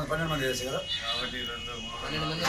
పన్నెండు మంది చేసి కదా పన్నెండు మంది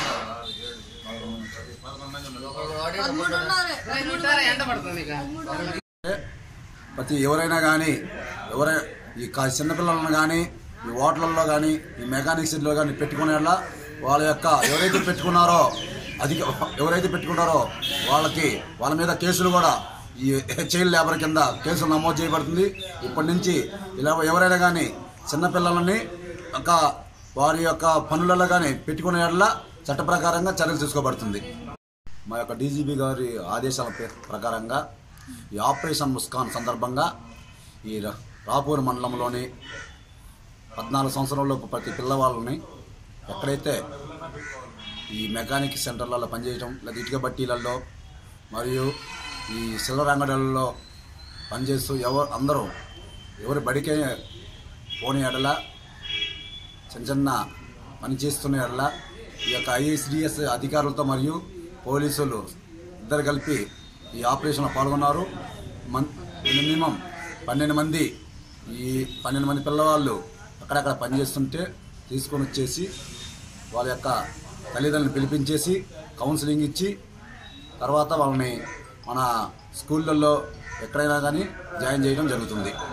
ఉన్నారు ఒక్కొక్క వార్డు పదమూడు ఉన్నారు పదమూడు ఎంత పడుతుంది ఇక ప్రతి ఎవరైనా కానీ ఎవరై ఈ కా- చిన్నపిల్లలను కానీ ఈ హోటళ్ళల్లో కానీ ఈ మెకానిక్ సిటీలో కానీ పెట్టుకునేలా వాళ్ళ యొక్క ఎవరైతే పెట్టుకున్నారో అది ఎవరైతే పెట్టుకున్నారో వాళ్ళకి వాళ్ళ మీద కేసులు కూడా ఈ చైల్డ్ లేబర్ కింద కేసులు నమోదు చేయబడుతుంది ఇప్పటి నుంచి ఇలా ఎవరైనా కానీ చిన్నపిల్లలని ఒక వారి యొక్క పనులలో కానీ పెట్టుకునేలా చట్ట ప్రకారంగా చర్యలు తీసుకోబడుతుంది మా యొక్క డీజీపీ గారి ఆదేశాల ప్ర- ప్రకారంగా ఈ ఆపరేషన్ ముస్కాన్ సందర్భంగా ఈ రా- రాపూర్ మండలంలోని పద్నాలుగు సంవత్సరాలలోపు ప్రతి పిల్లవాళ్ళని ఎక్కడైతే ఈ మెకానిక్ సెంటర్లలో పనిచేయటం లేదా ఇటుక బట్టీలలో మరియు ఈ సిల్వర్ అంగడులలో పనిచేస్తూ ఎవరు అందరూ ఎవరి బడికే పోని ఎడల చిన్న చిన్న పని చేస్తున్న ఎడల ఈ యొక్క ఐఎస్డిఎస్ అధికారులతో మరియు పోలీసులు ఇద్దరు కలిపి ఈ ఆపరేషన్లో పాల్గొన్నారు మన్ మినిమం పన్నెండు మంది ఈ పన్నెండు మంది పిల్లవాళ్ళు అక్కడక్కడ పనిచేస్తుంటే తీసుకొని వచ్చేసి వాళ్ళ యొక్క తల్లిదండ్రులను పిలిపించేసి కౌన్సిలింగ్ ఇచ్చి తర్వాత వాళ్ళని మన స్కూళ్ళల్లో ఎక్కడైనా కానీ జాయిన్ చేయడం జరుగుతుంది